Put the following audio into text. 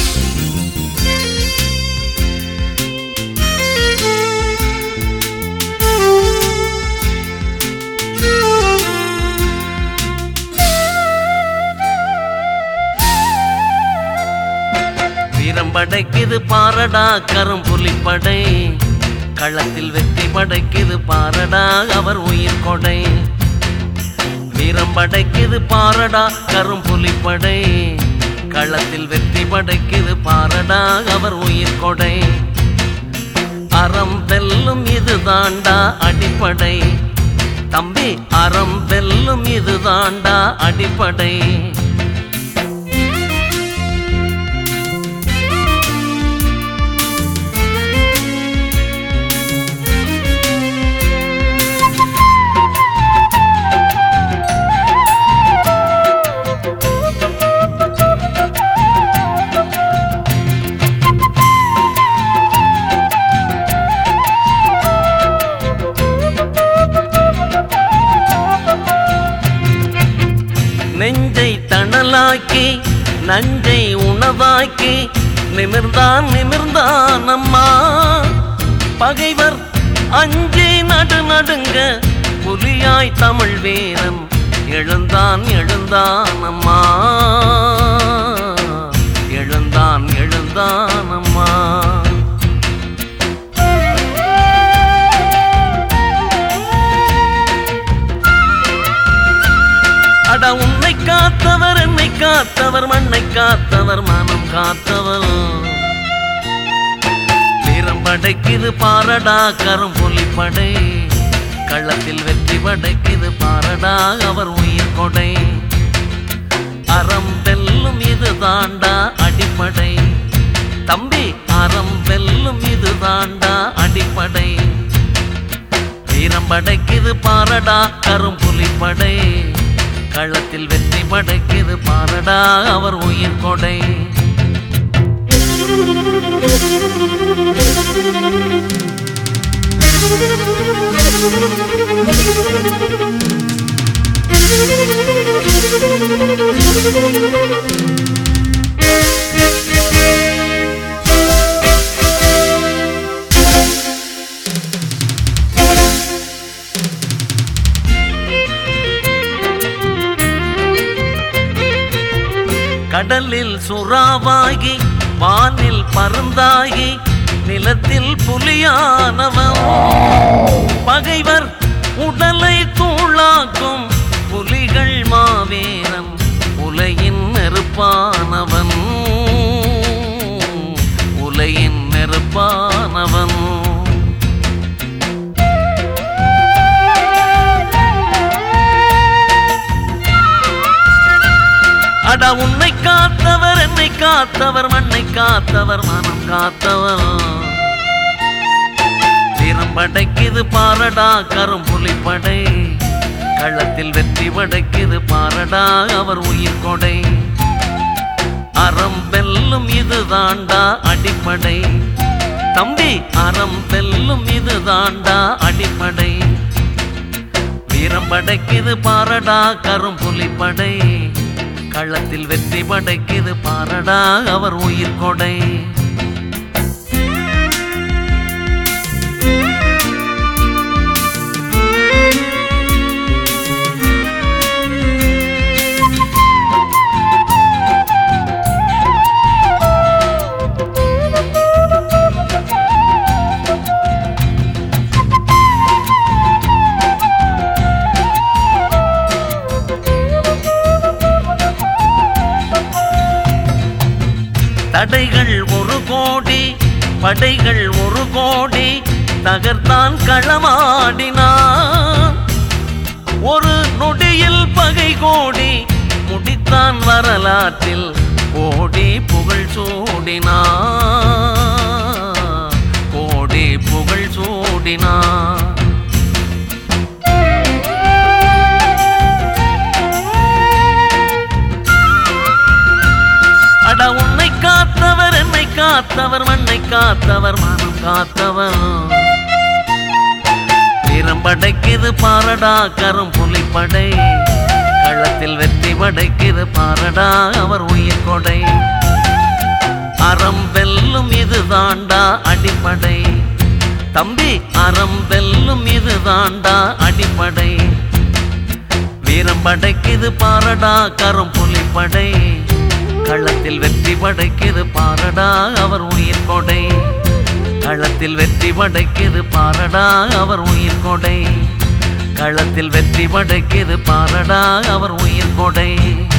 வீரம் படைக்குது பாரடா கரும்புலிப்படை களத்தில் வெற்றி படைக்குது பாரடா அவர் உயிர் கொடை வீரம் படைக்குது பாரடா கரும்புலிப்படை களத்தில் வெற்றி படைக்குது பாரடா அவர் உயிர் கொடை அறம் வெல்லும் இது தாண்டா அடிப்படை தம்பி அறம் வெல்லும் இது தாண்டா அடிப்படை நெஞ்சை தணலாக்கி நஞ்சை உணவாக்கி நிமிர்ந்தான் நிமிர்ந்தான் அம்மா பகைவர் அஞ்சி நடு நடுங்க புலியாய் தமிழ் வீரன் எழுந்தான் எழுந்தான் அம்மா எழுந்தான் எழுந்தான் அம்மா அட உன்னை காத்தவர் என்னை காத்தவர் மண்ணை காத்தவர் மனம் காத்தவர் வீரம் படைக்குது பாரடா கரும்புலி படை களத்தில் வெற்றி படைக்குது பாரடா அவர் உயிர் கொடை அறம் வெல்லும் இது தாண்டா அடிப்படை தம்பி அறம் வெல்லும் இது தாண்டா அடிப்படை வீரம் படைக்குது பாரடா கரும்புலி படை களத்தில் வெற்றி படைக்குது பாரடா அவர் உயிர் கொடை கடலில் சுறாவாகி வானில் பருந்தாகி நிலத்தில் புலியானவன் பகைவர் உடலை தூளாக்கும் புலிகள் மாவேரன் உலையின் நெருப்பானவன் உலையின் நெருப்பானவன் அட உன்னை காத்தவர் என்னை காத்தவர் மண்ணை காத்தவர் மனம் காத்தவர் வீரம் படைக்குது பாரடா கரும்புலி படை களத்தில் வெற்றி படைக்குது பாரடா அவர் உயிர் கொடை அறம் வெல்லும் இது தாண்டா அடிப்படை தம்பி அறம் வெல்லும் இது தாண்டா அடிப்படை வீரம் படைக்குது பாரடா கரும்புலி படை களத்தில் வெற்றி படைக்குது பாரடா அவர் உயிர் கொடை தடைகள் ஒரு கோடி படைகள் ஒரு கோடி தகர்த்தான் களமாடினான் ஒரு நொடியில் பகை கோடி முடித்தான் வரலாற்றில் கோடி புகழ் சூடினான் கோடி புகழ் சூடினான் அட உன்னை காத்தவர் என்னை காத்தவர் மண்ணை காத்தவர் மனம் காத்தவர் வீரம் படைக்குது பாரடா கரும் புலிப்படை களத்தில் வெற்றி படைக்குது பாரடா அவர் உயிர் கொடை அறம் வெல்லும் இது தாண்டா அடிப்படை தம்பி அறம் வெல்லும் இது தாண்டா அடிப்படை வீரம் படைக்குது பாரடா கரும் புலிப்படை களத்தில் வெற்றி படைக்குது பாரடா அவர் உயிர் கொடை களத்தில் வெற்றி படைக்குது பாரடா அவர் உயிர் கொடை களத்தில் வெற்றி படைக்குது பாரடா அவர் உயிர் கொடை